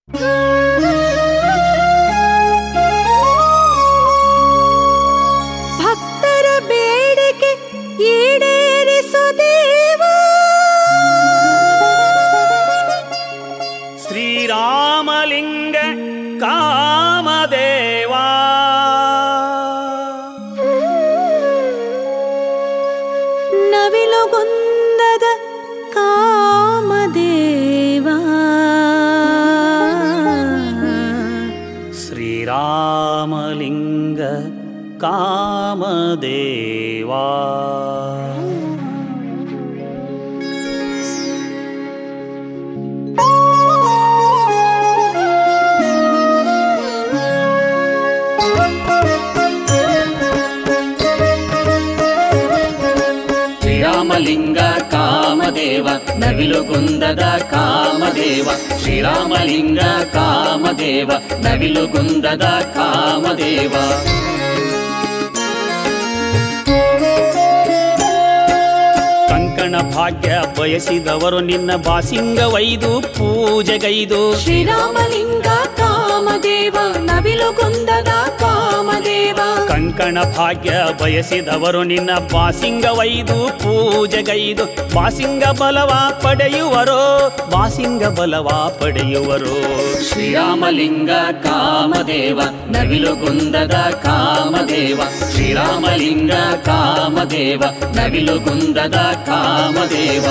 ಭಕ್ತರ ಬೇಡಿಕೆ ಈಡೇರಿಸು ದೇವ ಶ್ರೀರಾಮಲಿಂಗ ಕಾಮದೇವಾ ನವಿಲುಗುಂದದ ಕಾಮದೇವ ಶ್ರೀರಾಮಲಿಂಗ ಕಾಮದೇವಾ ಶ್ರೀರಾಮಲಿಂಗ ಕಾಮದೇವ ನವಿಲುಗುಂದದ ಕಾಮದೇವ ಶ್ರೀರಾಮಲಿಂಗ ಕಾಮದೇವ ನವಿಲುಗುಂದದ ಕಾಮದೇವ ಕಂಕಣ ಭಾಗ್ಯ ಬಯಸಿದವರು ನಿನ್ನ ಬಾಸಿಂಗವೈದು ಪೂಜೆಗೈದು ಶ್ರೀರಾಮಲಿಂಗ ಕಾಮದೇವ ನವಿಲುಗುಂದದ ಕಾಮದೇವ ಕಂಕಣ ಭಾಗ್ಯ ಬಯಸಿದವರು ನಿನ್ನ ಬಾಸಿಂಗವೈದು ಪೂಜೆಗೈದು ಬಾಸಿಂಗ ಬಲವ ಪಡೆಯುವರೋ ಬಾಸಿಂಗ ಬಲವ ಪಡೆಯುವರು ಶ್ರೀರಾಮಲಿಂಗ ಕಾಮದೇವ ನವಿಲುಗುಂದದ ಕಾಮದೇವ ಶ್ರೀರಾಮಲಿಂಗ ಕಾಮದೇವ ನವಿಲುಗುಂದದ ಕಾಮದೇವ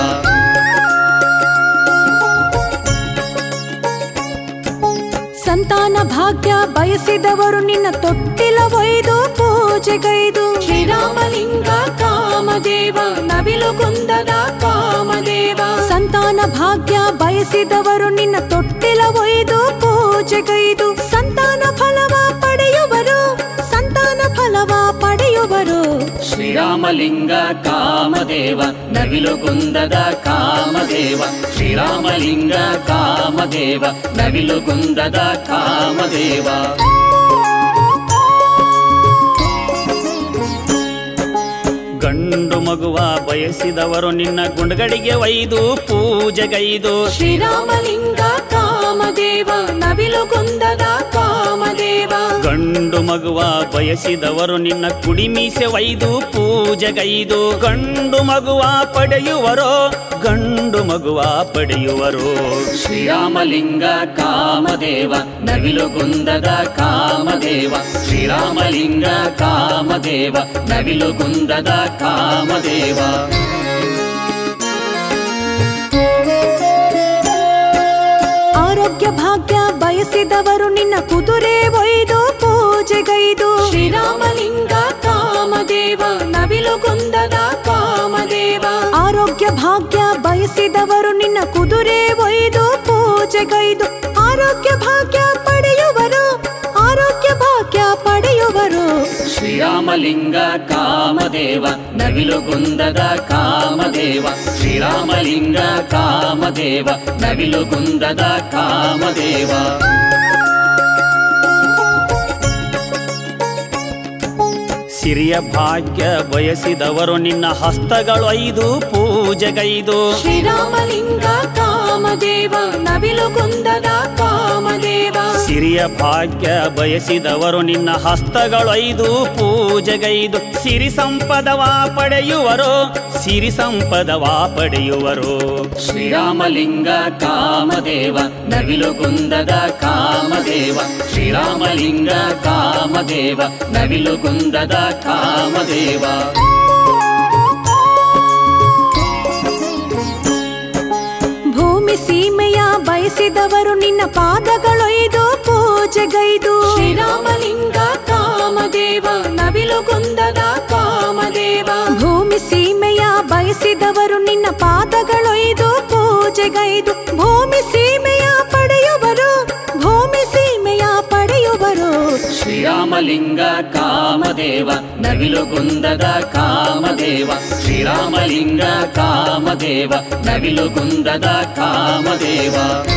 ಸಂತಾನ ಭಾಗ್ಯ ಬಯಸಿದವರು ನಿನ್ನ ತೊಟ್ಟಿಲ ಒಯ್ದು ಪೂಜೆಗೈದು ಶ್ರೀರಾಮಲಿಂಗ ಕಾಮದೇವ ನವಿಲುಗುಂದದ ಕಾಮದೇವ ಸಂತಾನ ಭಾಗ್ಯ ಬಯಸಿದವರು ನಿನ್ನ ತೊಟ್ಟಿಲ ಒಯ್ದು ಪೂಜೆಗೈದು ಸಂತಾನ ಫಲವ ಪಡೆಯುವರು ಸಂತಾನ ಫಲವ ಪಡೆಯುವರು ಶ್ರೀರಾಮಲಿಂಗ ಕಾಮದೇವ ನವಿಲುಗುಂದದ ಕಾಮದೇವ ಶ್ರೀರಾಮಲಿಂಗ ಕಾಮದೇವ ನವಿಲುಗುಂದದ ಕಾಮದೇವ ಗಂಡು ಮಗುವ ಬಯಸಿದವರು ನಿನ್ನ ಗುಂಡಗಡಿಗೆ ಒಯ್ದು ಪೂಜೆಗೈದು ಶ್ರೀರಾಮಲಿಂಗ ಕಾಮದೇವ ನವಿಲುಗುಂದದ ಕಾಮದೇವ ಗಂಡು ಮಗುವ ಬಯಸಿದವರು ನಿನ್ನ ಕುಡಿ ಮೀಸೆ ಒಯ್ದು ಪೂಜೆಗೈದು ಗಂಡು ಮಗುವ ಪಡೆಯುವರೋ ಗಂಡು ಮಗುವ ಪಡೆಯುವರು ಶ್ರೀರಾಮಲಿಂಗ ಕಾಮದೇವ ನವಿಲುಗುಂದದ ಕಾಮದೇವ ಶ್ರೀರಾಮಲಿಂಗ ಕಾಮದೇವ ನವಿಲುಗುಂದದ ಕಾಮದೇವ ಆರೋಗ್ಯ ಭಾಗ್ಯ ಬಯಸಿದವರು ನಿನ್ನ ಕುದುರೆ ಒಯ್ದು ಪೂಜೆಗೈದು ಶ್ರೀರಾಮಲಿಂಗ ಕಾಮದೇವ ನವಿಲುಗುಂದದ ಕಾಮದೇವ ಆರೋಗ್ಯ ಭಾಗ್ಯ ಬಯಸಿದವರು ನಿನ್ನ ಕುದುರೆ ಒಯ್ದು ಪೂಜೆಗೈದು ಆರೋಗ್ಯ ಭಾಗ್ಯ ಪಡೆಯುವರು ಆರೋಗ್ಯ ಭಾಗ್ಯ ಪಡೆಯುವರು ಶ್ರೀರಾಮಲಿಂಗ ಕಾಮದೇವ ನವಿಲುಗುಂದದ ಕಾಮದೇವ ಶ್ರೀರಾಮಲಿಂಗ ಕಾಮದೇವ ನವಿಲುಗುಂದದ ಕಾಮದೇವ ಸಿರಿಯ ಭಾಗ್ಯ ಬಯಸಿದವರು ನಿನ್ನ ಹಸ್ತಗಳು ಐದು ಪೂಜೆಗೈದು ಶ್ರೀರಾಮಲಿಂಗ ಕಾಮದೇವ ನವಿಲುಗುಂದದ ಕಾಮದೇವ ಸಿರಿಯ ಭಾಗ್ಯ ಬಯಸಿದವರು ನಿನ್ನ ಹಸ್ತಗಳು ಐದು ಪೂಜೆಗೈದು ಸಿರಿ ಸಂಪದವ ಪಡೆಯುವರು ಸಿರಿ ಸಂಪದವ ಪಡೆಯುವರು ಶ್ರೀರಾಮಲಿಂಗ ಕಾಮದೇವ ನವಿಲುಗುಂದದ ಕಾಮದೇವ ಶ್ರೀರಾಮಲಿಂಗ ಕಾಮದೇವ ನವಿಲುಗುಂದದ ಕಾಮದೇವ ಭೂಮಿ ಸೀಮೆಯ ಬಯಸಿದವರು ನಿನ್ನ ಪಾದಗಳೊಯ್ದು ಪೂಜೆಗೈದು ಶ್ರೀರಾಮಲಿಂಗ ಕಾಮದೇವ ನವಿಲುಗುಂದದ ಕಾಮದೇವ ಭೂಮಿ ಸೀಮೆಯ ಬಯಸಿದವರು ನಿನ್ನ ಪಾದಗಳೊಯ್ದು ಪೂಜೆಗೈದು ಭೂಮಿ ಸೀಮೆಯ ಪಡೆಯುವರು ಭೂಮಿ ಸೀಮೆಯ ಪಡೆಯುವರು ಶ್ರೀರಾಮಲಿಂಗ ಕಾಮದೇವ ನವಿಲುಗುಂದದ ಕಾಮದೇವ ಶ್ರೀರಾಮಲಿಂಗ ಕಾಮದೇವ ನವಿಲುಗುಂದದ ಕಾಮದೇವ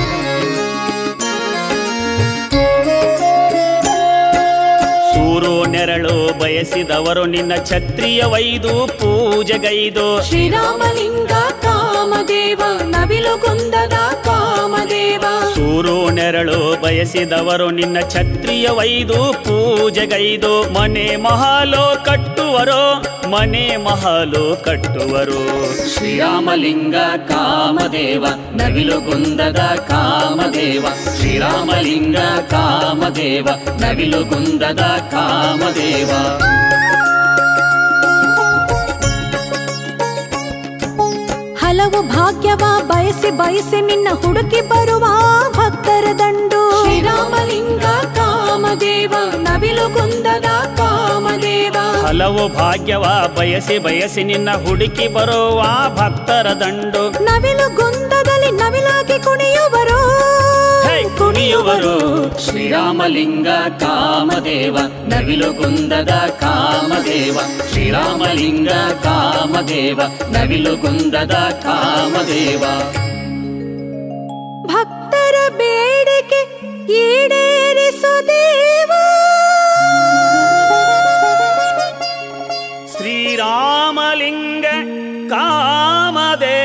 ಸೂರು ನೆರಳು ಬಯಸಿದವರು ನಿನ್ನ ಛತ್ರಿಯ ವೈದು ಪೂಜೆಗೈದು ಶ್ರೀರಾಮಲಿಂಗ ಕಾಮದೇವ ನವಿಲುಗುಂದದ ಕಾಮದೇವ ಸೂರು ನೆರಳು ಬಯಸಿದವರು ನಿನ್ನ ಛತ್ರಿಯ ವೈದು ಪೂಜೆಗೈದು ಮನೆ ಮಹಾಲು ಕಟ್ಟುವರು ಮನೆ ಮಹಾಲು ಕಟ್ಟುವರು ಶ್ರೀರಾಮಲಿಂಗ ಕಾಮದೇವ ನವಿಲುಗುಂದದ ಕಾಮದೇವ ಶ್ರೀರಾಮಲಿಂಗ ಕಾಮದೇವ ನವಿಲುಗುಂದದ ಕಾಮದೇವ ಹಲವು ಭಾಗ್ಯವ ಬಯಸಿ ಬಯಸಿ ನಿನ್ನ ಹುಡುಕಿ ಬರುವ ಭಕ್ತರ ದಂಡು ಶ್ರೀರಾಮಲಿಂಗ ಕಾಮದೇವ ನವಿಲುಗುಂದದ ಕಾಮದೇವ ಹಲವು ಭಾಗ್ಯವ ಬಯಸಿ ಬಯಸಿ ನಿನ್ನ ಹುಡುಕಿ ಬರುವ ಭಕ್ತರ ದಂಡು ನವಿಲುಗುಂದದಲ್ಲಿ ನವಿಲಾಗಿ ಕುಣಿಯುವರು ಹೇ, ಕುಣಿಯುವರು ಶ್ರೀರಾಮಲಿಂಗ ಕಾಮದೇವ ನವಿಲುಗುಂದದ ಕಾಮದೇವ ಶ್ರೀರಾಮಲಿಂಗ ಕಾಮದೇವ ನವಿಲುಗುಂದದ ಕಾಮದೇವ ಭಕ್ತರ ಬೇಡಿಕೆ ಈಡೇರಿಸು ದೇವ ಶ್ರೀರಾಮಲಿಂಗ ಕಾಮದೇವ